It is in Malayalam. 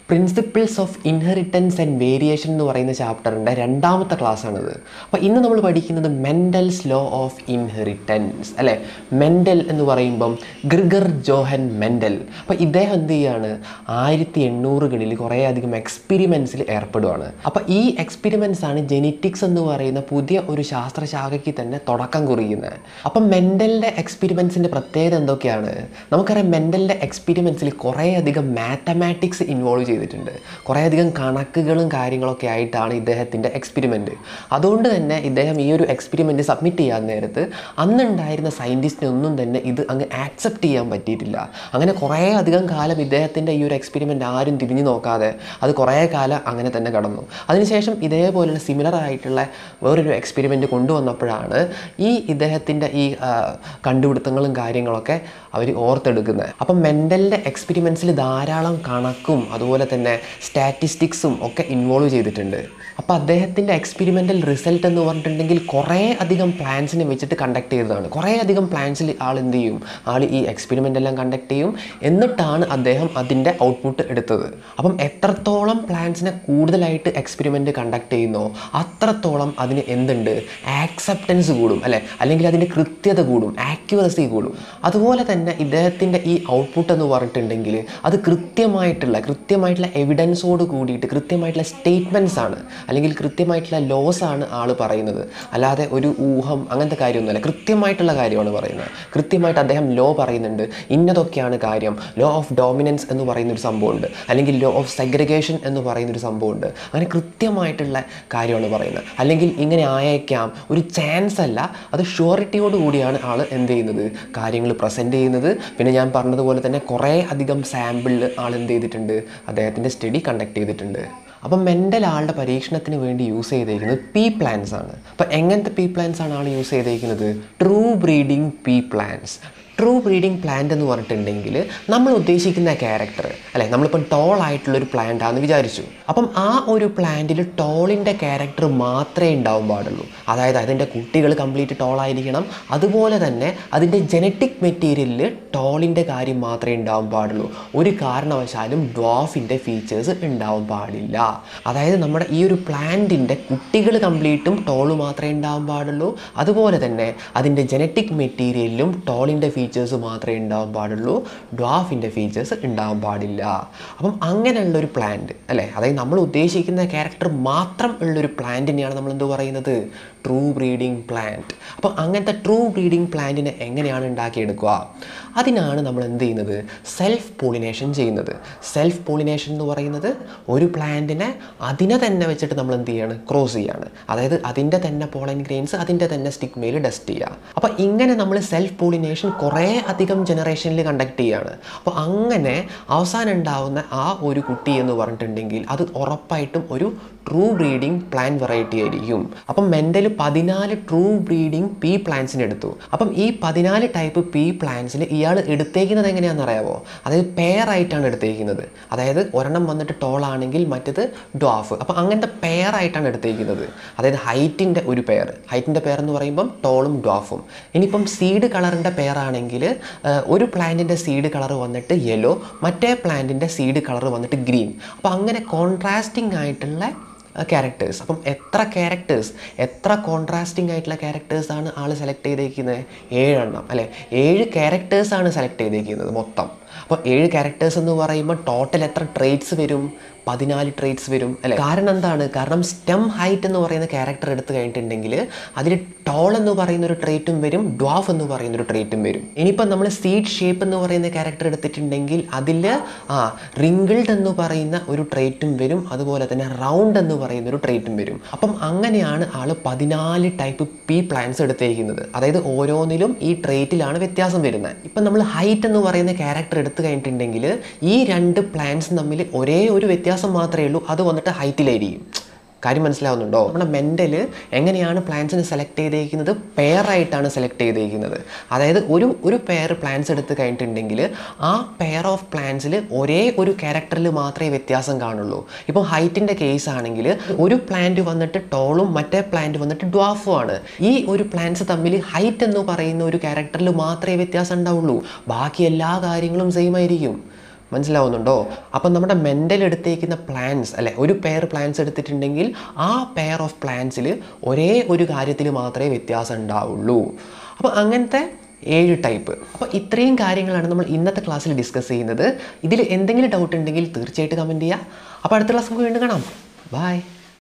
principles of inheritance and variation എന്ന് പറയുന്ന ചാപ്റ്ററിൻ്റെ രണ്ടാമത്തെ ക്ലാസ്സാണിത് അപ്പോൾ ഇന്ന് നമ്മൾ പഠിക്കുന്നത് മെൻഡൽസ് ലോ ഓഫ് ഇൻഹെറിറ്റൻസ് അല്ലേ മെൻഡൽ എന്ന് പറയുമ്പം ഗ്രിഗർ ജോഹൻ മെൻഡൽ അപ്പോൾ ഇദ്ദേഹം എന്ത് ചെയ്യാണ് ആയിരത്തി എണ്ണൂറുകളിൽ കുറേയധികം എക്സ്പെരിമെൻസിൽ ഏർപ്പെടുവാണ് അപ്പോൾ ഈ എക്സ്പെരിമെൻസ് ആണ് ജെനറ്റിക്സ് എന്ന് പറയുന്ന പുതിയ ഒരു ശാസ്ത്രശാഖയ്ക്ക് തന്നെ തുടക്കം കുറിക്കുന്നത് അപ്പം മെൻഡലിൻ്റെ എക്സ്പെരിമെൻസിൻ്റെ പ്രത്യേകത എന്തൊക്കെയാണ് നമുക്കറിയാം മെൻഡലിൻ്റെ എക്സ്പെരിമെൻസിൽ കുറേയധികം മാത്തമാറ്റിക്സ് ഇൻവോൾവ് ചെയ്തിട്ടുണ്ട് കുറേയധികം കണക്കുകളും കാര്യങ്ങളൊക്കെ ആയിട്ടാണ് ഇദ്ദേഹത്തിൻ്റെ എക്സ്പെരിമെൻറ്റ് അതുകൊണ്ട് തന്നെ ഇദ്ദേഹം ഈ ഒരു എക്സ്പെരിമെൻറ്റ് സബ്മിറ്റ് ചെയ്യാൻ നേരത്ത് അന്നുണ്ടായിരുന്ന സയൻറ്റിസ്റ്റിനെ ഒന്നും തന്നെ ഇത് അങ്ങ് ആക്സെപ്റ്റ് ചെയ്യാൻ പറ്റിയിട്ടില്ല അങ്ങനെ കുറേ അധികം കാലം ഇദ്ദേഹത്തിൻ്റെ ഈ ഒരു എക്സ്പെരിമെൻ്റ് ആരും തിരിഞ്ഞു നോക്കാതെ അത് കുറേ കാലം അങ്ങനെ തന്നെ കടന്നു അതിനുശേഷം ഇതേപോലുള്ള സിമിലർ ആയിട്ടുള്ള വേറൊരു എക്സ്പെരിമെൻറ്റ് കൊണ്ടുവന്നപ്പോഴാണ് ഈ ഇദ്ദേഹത്തിൻ്റെ ഈ ആ, കണ്ടുപിടുത്തങ്ങളും കാര്യങ്ങളൊക്കെ അവർ ഓർത്തെടുക്കുന്നത് അപ്പം മെൻ്റലിൻ്റെ എക്സ്പെരിമെൻസിൽ ധാരാളം കണക്കും അതുപോലെ തന്നെ സ്റ്റാറ്റിസ്റ്റിക്സും ഒക്കെ ഇൻവോൾവ് ചെയ്തിട്ടുണ്ട് അപ്പോൾ അദ്ദേഹത്തിൻ്റെ എക്സ്പെരിമെൻ്റൽ റിസൾട്ട് എന്ന് പറഞ്ഞിട്ടുണ്ടെങ്കിൽ കുറേ അധികം പ്ലാൻസിനെ വെച്ചിട്ട് കണ്ടക്ട് ചെയ്തതാണ് കുറേ അധികം പ്ലാൻസിൽ ആൾ എന്ത് ചെയ്യും ആൾ ഈ എക്സ്പെരിമെൻ്റ് എല്ലാം കണ്ടക്ട് ചെയ്യും എന്നിട്ടാണ് അദ്ദേഹം അതിൻ്റെ ഔട്ട്പുട്ട് എടുത്തത് അപ്പം എത്രത്തോളം പ്ലാൻസിനെ കൂടുതലായിട്ട് എക്സ്പെരിമെൻ്റ് കണ്ടക്ട് ചെയ്യുന്നോ അത്രത്തോളം അതിന് എന്തുണ്ട് ആക്സെപ്റ്റൻസ് കൂടും അല്ലേ അല്ലെങ്കിൽ അതിൻ്റെ കൃത്യത കൂടും ആക്യുറസി കൂടും അതുപോലെ തന്നെ ഇദ്ദേഹത്തിൻ്റെ ഈ ഔട്ട്പുട്ട് എന്ന് പറഞ്ഞിട്ടുണ്ടെങ്കിൽ അത് കൃത്യമായിട്ടുള്ള കൃത്യമായിട്ടുള്ള എവിഡൻസോട് കൂടിയിട്ട് കൃത്യമായിട്ടുള്ള സ്റ്റേറ്റ്മെൻറ്റ്സ് ആണ് അല്ലെങ്കിൽ കൃത്യമായിട്ടുള്ള ലോസ് ആണ് ആൾ പറയുന്നത് അല്ലാതെ ഒരു ഊഹം അങ്ങനത്തെ കാര്യമൊന്നുമല്ല കൃത്യമായിട്ടുള്ള കാര്യമാണ് പറയുന്നത് കൃത്യമായിട്ട് അദ്ദേഹം ലോ പറയുന്നുണ്ട് ഇന്നതൊക്കെയാണ് കാര്യം ലോ ഓഫ് ഡോമിനൻസ് എന്ന് പറയുന്ന ഒരു സംഭവമുണ്ട് അല്ലെങ്കിൽ ലോ ഓഫ് സെഗ്രിഗേഷൻ എന്ന് പറയുന്ന ഒരു സംഭവമുണ്ട് അങ്ങനെ കൃത്യമായിട്ടുള്ള കാര്യമാണ് പറയുന്നത് അല്ലെങ്കിൽ ഇങ്ങനെ ആയേക്കാം ഒരു ചാൻസ് അല്ല അത് ഷുവറിറ്റിയോട് കൂടിയാണ് ആൾ എന്ത് ചെയ്യുന്നത് കാര്യങ്ങൾ പ്രസൻറ്റ് ചെയ്യുന്നത് പിന്നെ ഞാൻ പറഞ്ഞതുപോലെ തന്നെ കുറേ അധികം സാമ്പിളിൽ ആൾ എന്ത് ചെയ്തിട്ടുണ്ട് അദ്ദേഹത്തിൻ്റെ സ്റ്റഡി കണ്ടക്ട് ചെയ്തിട്ടുണ്ട് അപ്പം മെൻ്റൽ ആളുടെ പരീക്ഷണത്തിന് വേണ്ടി യൂസ് ചെയ്തേക്കുന്നത് പി പ്ലാൻസ് ആണ് അപ്പം എങ്ങനത്തെ പി പ്ലാൻസ് ആണ് ആൾ യൂസ് ചെയ്തേക്കുന്നത് true breeding pea plants true breeding plant എന്ന് പറഞ്ഞിട്ടുണ്ടെങ്കിൽ നമ്മൾ ഉദ്ദേശിക്കുന്ന ക്യാരക്ടർ അല്ലെ നമ്മളിപ്പം ടോൾ ആയിട്ടുള്ളൊരു പ്ലാന്റ് ആണെന്ന് വിചാരിച്ചു അപ്പം ആ ഒരു പ്ലാന്റിൽ ടോളിൻ്റെ ക്യാരക്ടർ മാത്രമേ ഉണ്ടാവാൻ പാടുള്ളൂ അതായത് അതിൻ്റെ കുട്ടികൾ കംപ്ലീറ്റ് ടോൾ ആയിരിക്കണം അതുപോലെ തന്നെ അതിൻ്റെ ജനറ്റിക് മെറ്റീരിയലിൽ ടോളിൻ്റെ കാര്യം മാത്രമേ ഉണ്ടാവാൻ പാടുള്ളൂ ഒരു കാരണവശാലും ഡ്വാഫിൻ്റെ ഫീച്ചേഴ്സ് ഉണ്ടാവാൻ പാടില്ല അതായത് നമ്മുടെ ഈ ഒരു പ്ലാന്റിൻ്റെ കുട്ടികൾ കംപ്ലീറ്റും ടോള് മാത്രമേ ഉണ്ടാവാൻ പാടുള്ളൂ അതുപോലെ തന്നെ അതിൻ്റെ ജനറ്റിക് മെറ്റീരിയലിലും ടോളിൻ്റെ ഫീച്ചേഴ്സ് മാത്രമേ ഉണ്ടാവാൻ പാടുള്ളൂ ഡ്വാഫിൻ്റെ ഫീച്ചേഴ്സ് ഉണ്ടാവാൻ പാടില്ല അപ്പം അങ്ങനെയുള്ള ഒരു പ്ലാന്റ് അല്ലേ അതായത് നമ്മൾ ഉദ്ദേശിക്കുന്ന ക്യാരക്ടർ മാത്രം ഉള്ളൊരു പ്ലാന്റിനെയാണ് നമ്മൾ എന്ത് പറയുന്നത് ട്രൂ ബ്രീഡിംഗ് പ്ലാന്റ് അപ്പോൾ അങ്ങനത്തെ ട്രൂ ബ്രീഡിംഗ് പ്ലാന്റിനെ എങ്ങനെയാണ് ഉണ്ടാക്കിയെടുക്കുക അതിനാണ് നമ്മൾ എന്ത് ചെയ്യുന്നത് സെൽഫ് പോളിനേഷൻ ചെയ്യുന്നത് സെൽഫ് പോളിനേഷൻ എന്ന് പറയുന്നത് ഒരു പ്ലാന്റിനെ അതിനെ തന്നെ വെച്ചിട്ട് നമ്മൾ എന്ത് ചെയ്യാണ് ക്രോസ് ചെയ്യാണ് അതായത് അതിൻ്റെ തന്നെ പോളൻ ഗ്രെയിൻസ് അതിൻ്റെ തന്നെ സ്റ്റിക്മയിൽ ഡസ്റ്റ് ചെയ്യുക അപ്പോൾ ഇങ്ങനെ നമ്മൾ സെൽഫ് പോളിനേഷൻ കുറേ അധികം ജനറേഷനിൽ കണ്ടക്ട് ചെയ്യുകയാണ് അപ്പോൾ അങ്ങനെ അവസാനം ഉണ്ടാവുന്ന ആ ഒരു കുട്ടി എന്ന് പറഞ്ഞിട്ടുണ്ടെങ്കിൽ അത് ഉറപ്പായിട്ടും ഒരു ട്രൂ ബ്രീഡിംഗ് പ്ലാൻ വെറൈറ്റി ആയിരിക്കും അപ്പം മെൻ്റൽ പതിനാല് ട്രൂ ബ്രീഡിംഗ് പി പ്ലാന്റ്സിന് എടുത്തു അപ്പം ഈ പതിനാല് ടൈപ്പ് പി പ്ലാന്റ്സിൽ ഇയാൾ എടുത്തേക്കുന്നത് എങ്ങനെയാണെന്ന് അറിയാമോ അതായത് പെയർ ആയിട്ടാണ് എടുത്തേക്കുന്നത് അതായത് ഒരെണ്ണം വന്നിട്ട് ടോൾ ആണെങ്കിൽ മറ്റേത് ഡ്വാഫ് അപ്പം അങ്ങനത്തെ പെയർ ആയിട്ടാണ് എടുത്തേക്കുന്നത് അതായത് ഹൈറ്റിൻ്റെ ഒരു പെയർ ഹൈറ്റിൻ്റെ പെയർ എന്ന് പറയുമ്പം ടോളും ഡ്വാഫും ഇനിയിപ്പം സീഡ് കളറിൻ്റെ പെയർ ആണെങ്കിൽ ഒരു പ്ലാന്റിൻ്റെ സീഡ് കളർ വന്നിട്ട് യെല്ലോ മറ്റേ പ്ലാന്റിൻ്റെ സീഡ് കളർ വന്നിട്ട് ഗ്രീൻ അപ്പോൾ അങ്ങനെ കോൺട്രാസ്റ്റിംഗ് ആയിട്ടുള്ള ക്യാരക്ടേഴ്സ് അപ്പം എത്ര ക്യാരക്ടേഴ്സ് എത്ര കോൺട്രാസ്റ്റിംഗ് ആയിട്ടുള്ള ക്യാരക്ടേഴ്സാണ് ആൾ സെലക്ട് ചെയ്തേക്കുന്നത് ഏഴെണ്ണം അല്ലേ ഏഴ് ക്യാരക്ടേഴ്സാണ് സെലക്ട് ചെയ്തേക്കുന്നത് മൊത്തം അപ്പോൾ ഏഴ് ക്യാരക്ടേഴ്സ് എന്ന് പറയുമ്പോൾ ടോട്ടൽ എത്ര ട്രേറ്റ്സ് വരും പതിനാല് ട്രേറ്റ്സ് വരും അല്ലേ കാരണം എന്താണ് കാരണം സ്റ്റെം ഹൈറ്റ് എന്ന് പറയുന്ന ക്യാരക്ടർ എടുത്തു കഴിഞ്ഞിട്ടുണ്ടെങ്കിൽ അതിൽ ടോൾ എന്ന് പറയുന്ന ഒരു ട്രേറ്റും വരും ഡ്വാഫ് എന്ന് പറയുന്ന ഒരു ട്രേറ്റും വരും ഇനിയിപ്പം നമ്മൾ സീഡ് ഷേപ്പ് എന്ന് പറയുന്ന ക്യാരക്ടർ എടുത്തിട്ടുണ്ടെങ്കിൽ അതിൽ ആ റിങ്കിൾഡ് എന്ന് പറയുന്ന ഒരു ട്രേറ്റും വരും അതുപോലെ തന്നെ റൗണ്ട് എന്ന് പറയുന്ന ഒരു ട്രേറ്റും വരും അപ്പം അങ്ങനെയാണ് ആൾ പതിനാല് ടൈപ്പ് പി പ്ലാൻസ് എടുത്തേക്കുന്നത് അതായത് ഓരോന്നിലും ഈ ട്രേറ്റിലാണ് വ്യത്യാസം വരുന്നത് ഇപ്പം നമ്മൾ ഹൈറ്റ് എന്ന് പറയുന്ന ക്യാരക്ടർ എടുത്തു കഴിഞ്ഞിട്ടുണ്ടെങ്കിൽ ഈ രണ്ട് പ്ലാൻസ് തമ്മിൽ ഒരേ ഒരു വ്യത്യാസം മാത്രമേ ഉള്ളൂ അത് വന്നിട്ട് ഹൈറ്റിലായിരിക്കും കാര്യം മനസ്സിലാവുന്നുണ്ടോ നമ്മുടെ മെൻ്റൽ എങ്ങനെയാണ് പ്ലാൻസിനെ സെലക്ട് ചെയ്തേക്കുന്നത് പെയറായിട്ടാണ് സെലക്ട് ചെയ്തേക്കുന്നത് അതായത് ഒരു ഒരു പെയർ പ്ലാൻസ് എടുത്ത് കഴിഞ്ഞിട്ടുണ്ടെങ്കിൽ ആ പെയർ ഓഫ് പ്ലാൻസിൽ ഒരേ ഒരു ക്യാരക്ടറിൽ മാത്രമേ വ്യത്യാസം കാണുള്ളൂ ഇപ്പോൾ ഹൈറ്റിൻ്റെ കേസ് ആണെങ്കിൽ ഒരു പ്ലാന്റ് വന്നിട്ട് ടോളും മറ്റേ പ്ലാന്റ് വന്നിട്ട് ഡ്വാഫും ആണ് ഈ ഒരു പ്ലാന്റ്സ് തമ്മിൽ ഹൈറ്റ് എന്ന് പറയുന്ന ഒരു ക്യാരക്ടറിൽ മാത്രമേ വ്യത്യാസം ഉണ്ടാവുള്ളൂ ബാക്കി എല്ലാ കാര്യങ്ങളും സെയിം ആയിരിക്കും മനസ്സിലാവുന്നുണ്ടോ അപ്പം നമ്മുടെ മെൻ്റൽ എടുത്തേക്കുന്ന പ്ലാൻസ് അല്ലെ ഒരു പെയർ പ്ലാൻസ് എടുത്തിട്ടുണ്ടെങ്കിൽ ആ പെയർ ഓഫ് പ്ലാൻസിൽ ഒരേ ഒരു കാര്യത്തിൽ മാത്രമേ വ്യത്യാസം ഉണ്ടാവുള്ളൂ അപ്പോൾ അങ്ങനത്തെ ഏഴ് ടൈപ്പ് അപ്പോൾ ഇത്രയും കാര്യങ്ങളാണ് നമ്മൾ ഇന്നത്തെ ക്ലാസ്സിൽ ഡിസ്കസ് ചെയ്യുന്നത് ഇതിൽ എന്തെങ്കിലും ഡൗട്ട് ഉണ്ടെങ്കിൽ തീർച്ചയായിട്ടും കമൻറ്റ് ചെയ്യുക അപ്പോൾ അടുത്ത ക്ലാസ് നമുക്ക് വീണ്ടും കാണാം ബൈ